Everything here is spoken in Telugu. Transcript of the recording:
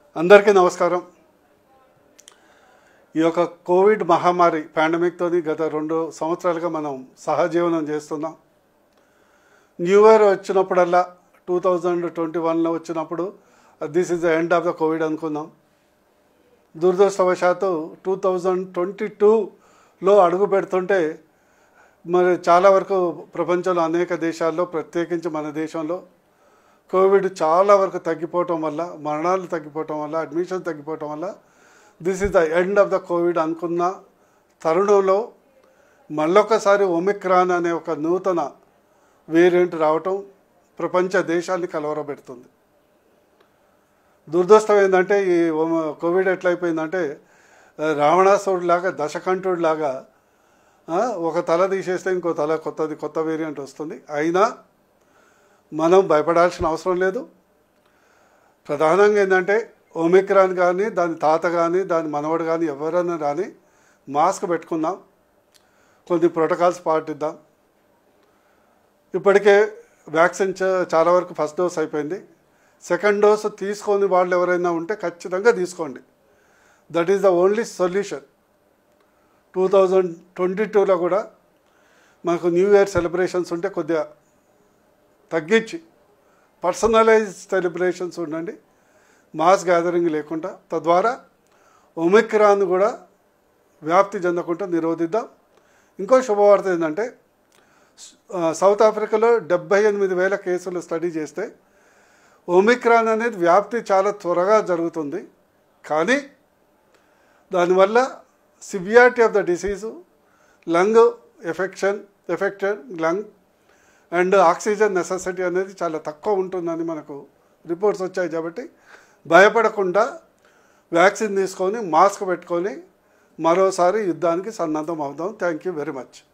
అందరికీ నమస్కారం ఈ యొక్క కోవిడ్ మహమ్మారి పాండమిక్తోని గత రెండు సంవత్సరాలుగా మనం సహజీవనం చేస్తున్నాం న్యూ ఇయర్ వచ్చినప్పుడల్లా టూ థౌజండ్ ట్వంటీ వన్లో వచ్చినప్పుడు this is the end of the covid అనుకున్నాం దురదృష్టవశాత్తు టూ థౌజండ్ ట్వంటీ టూలో అడుగు పెడుతుంటే మరి చాలా వరకు ప్రపంచంలో అనేక దేశాల్లో ప్రత్యేకించి మన దేశంలో కోవిడ్ చాలా వరకు తగ్గిపోవటం వల్ల మరణాలు తగ్గిపోవటం వల్ల అడ్మిషన్ తగ్గిపోవటం వల్ల this is the end of the covid అనుకున్న తరుణంలో మళ్ళొకసారి ఒమిక్రాన్ అనే ఒక నూతన వేరియంట్ రావటం ప్రపంచ దేశాన్ని కలవరబెడుతుంది దురదృష్టం ఏంటంటే ఈ ఒమ- కోవిడ్ ఎట్లయిపోయిందంటే ఆ, రావణాసురుడిలాగా దశకంఠుడిలాగా ఆ, ఒక తల తీసేస్తే ఇంకో తల కొత్తది కొత్త వేరియంట్ వస్తుంది అయినా మనం భయపడాల్సిన అవసరం లేదు ప్రధానంగా ఏంటంటే ఒమిక్రాన్ కానీ దాని తాత కానీ దాని మనవడు కానీ ఎవరైనా కానీ మాస్క్ పెట్టుకుందాం కొన్ని ప్రోటోకాల్స్ పాటిద్దాం ఇప్పటికే వ్యాక్సిన్ చా- చాలా వరకు ఫస్ట్ డోస్ అయిపోయింది సెకండ్ డోస్ తీసుకొని వాళ్ళు ఎవరైనా ఉంటే ఖచ్చితంగా తీసుకోండి that is the only solution two thousand twenty టూలో కూడా మనకు న్యూ ఇయర్ సెలబ్రేషన్స్ ఉంటే కొద్దిగా తగ్గించి పర్సనలైజ్ సెలబ్రేషన్స్ ఉండండి మాస్ గ్యాదరింగ్ లేకుండా తద్వారా ఒమిక్రాన్ కూడా వ్యాప్తి చెందకుండా నిరోధిద్దాం ఇంకో శుభవార్త ఏంటంటే ఆ, సౌత్ ఆఫ్రికాలో డెబ్బై ఎనిమిది వేల కేసులు స్టడీ చేస్తే ఒమిక్రాన్ అనేది వ్యాప్తి చాలా త్వరగా జరుగుతుంది కానీ దానివల్ల severity of the disease lung infection affected lung and oxygen necessity అనేది చాలా తక్కువ ఉంటుందని మనకు రిపోర్ట్స్ వచ్చాయి కాబట్టి భయపడకుండా వ్యాక్సిన్ తీసుకొని మాస్క్ పెట్టుకొని మరోసారి యుద్ధానికి సన్నద్ధం అవుదాం థ్యాంక్ యూ వెరీ మచ్